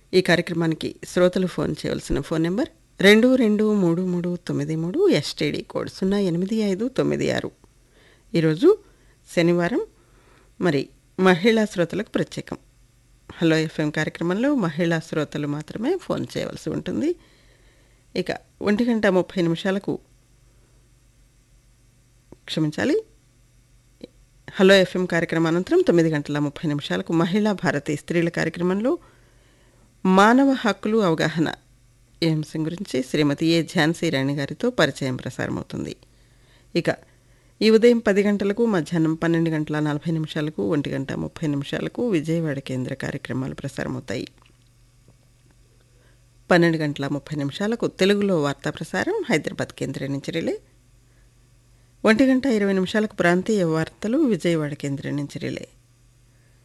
ఈ కార్యక్రమానికి శ్రోతలు ఫోన్ చేయవలసిన ఫోన్ నెంబర్ రెండు రెండు మూడు మూడు తొమ్మిది మూడు ఎస్టీడీ కోడ్ సున్నా ఎనిమిది ఐదు తొమ్మిది ఆరు ఈరోజు శనివారం మరి మహిళా శ్రోతలకు ప్రత్యేకం హలో ఎఫ్ఎం కార్యక్రమంలో మహిళా శ్రోతలు మాత్రమే ఫోన్ చేయవలసి ఉంటుంది ఇక ఒంటి గంట ముప్పై నిమిషాలకు క్షమించాలి హలో ఎఫ్ఎం కార్యక్రమం అనంతరం తొమ్మిది గంటల ముప్పై నిమిషాలకు మహిళా భారతి స్త్రీల కార్యక్రమంలో మానవ హక్కులు అవగాహన ఈ అంశం గురించి శ్రీమతి ఏ ఝాన్సీ రాణి గారితో పరిచయం ప్రసారమవుతుంది ఇక ఈ ఉదయం పది గంటలకు మధ్యాహ్నం పన్నెండు గంటల నలభై నిమిషాలకు ఒంటి గంట ముప్పై నిమిషాలకు విజయవాడ కేంద్ర కార్యక్రమాలు ప్రసారమవుతాయి పన్నెండు గంటల ముప్పై నిమిషాలకు తెలుగులో వార్తా ప్రసారం హైదరాబాద్ కేంద్రం నుంచి రిలే ఒంటి గంట ఇరవై నిమిషాలకు ప్రాంతీయ వార్తలు విజయవాడ కేంద్రం నుంచి రిలే